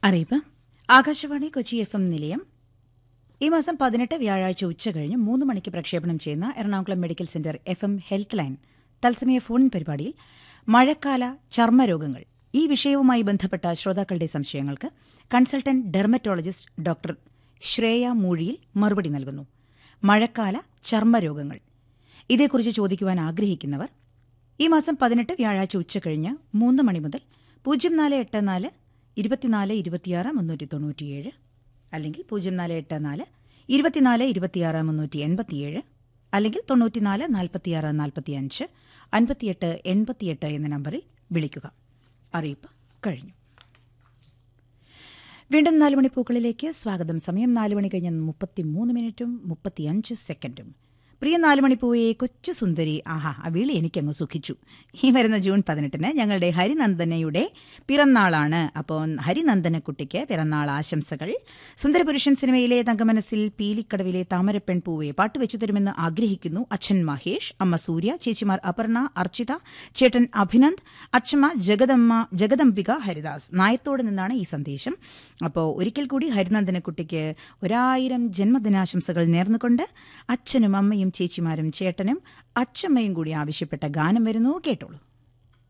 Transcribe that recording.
അറിയിപ്പ് Akashvani Kochi F M നിലയം ഈ മാസം പതിനെട്ട് വ്യാഴാഴ്ച ഉച്ച കഴിഞ്ഞ് മൂന്ന് മണിക്ക് പ്രക്ഷേപണം ചെയ്യുന്ന എറണാകുളം മെഡിക്കൽ സെന്റർ എഫ് എം ഹെൽത്ത് ലൈൻ തത്സമയ ഫോൺ പരിപാടിയിൽ മഴക്കാല ചർമ്മരോഗങ്ങൾ ഈ വിഷയവുമായി ബന്ധപ്പെട്ട ശ്രോതാക്കളുടെ സംശയങ്ങൾക്ക് consultant dermatologist doctor Shreya Moozhiyil മറുപടി നൽകുന്നു മഴക്കാല ചർമ്മരോഗങ്ങൾ ഇതേക്കുറിച്ച് ചോദിക്കുവാൻ ആഗ്രഹിക്കുന്നവർ ഈ മാസം പതിനെട്ട് വ്യാഴാഴ്ച ഉച്ച കഴിഞ്ഞ് മൂന്ന് മണി മുതൽ പൂജ്യം നാല് എട്ട് നാല് ഇരുപത്തിനാല് ഇരുപത്തിയാറ് മുന്നൂറ്റി തൊണ്ണൂറ്റിയേഴ് അല്ലെങ്കിൽ പൂജ്യം നാല് എട്ട് നാല് ഇരുപത്തിനാല് ഇരുപത്തിയാറ് മുന്നൂറ്റി എൺപത്തിയേഴ് അല്ലെങ്കിൽ തൊണ്ണൂറ്റിനാല് നാൽപ്പത്തിയാറ് നാൽപ്പത്തിയഞ്ച് അൻപത്തിയെട്ട് എൺപത്തിയെട്ട് എന്ന നമ്പറിൽ വിളിക്കുക അറിയിപ്പ് കഴിഞ്ഞു വീണ്ടും നാല് മണിപ്പൂക്കളിലേക്ക് സ്വാഗതം സമയം നാല് മണി കഴിഞ്ഞ് മുപ്പത്തിമൂന്ന് മിനിറ്റും മുപ്പത്തിയഞ്ച് സെക്കൻഡും പ്രിയ നാല് മണിപ്പൂവെ കൊച്ചു സുന്ദരി ആഹാ ആ വിളി എനിക്കങ്ങ് സുഖിച്ചു ഈ വരുന്ന ജൂൺ പതിനെട്ടിന് ഞങ്ങളുടെ ഹരിനന്ദനയുടെ പിറന്നാളാണ് അപ്പോൾ ഹരിനന്ദനക്കുട്ടിക്ക് പിറന്നാൾ ആശംസകൾ സുന്ദരപുരുഷൻ സിനിമയിലെ തങ്കമനസ്സിൽ പീലിക്കടവിലെ താമരപ്പെൺ പൂവെ പാട്ട് വെച്ചു തരുമെന്ന് ആഗ്രഹിക്കുന്നു അച്ഛൻ മഹേഷ് അമ്മ സൂര്യ ചേച്ചിമാർ അപർണ അർച്ചിത ചേട്ടൻ അഭിനന്ദ് അച്ഛമ്മ ജഗദമ്മ ജഗദംബിക ഹരിദാസ് നായത്തോട് നിന്നാണ് ഈ സന്ദേശം അപ്പോൾ ഒരിക്കൽ കൂടി ഹരിനന്ദനക്കുട്ടിക്ക് ഒരായിരം ജന്മദിനാശംസകൾ നേർന്നുകൊണ്ട് അച്ഛനും അമ്മയും ചേച്ചിമാരും ചേട്ടനും അച്ഛമ്മയും കൂടി ആവശ്യപ്പെട്ട ഗാനം വരുന്നു കേട്ടോളൂ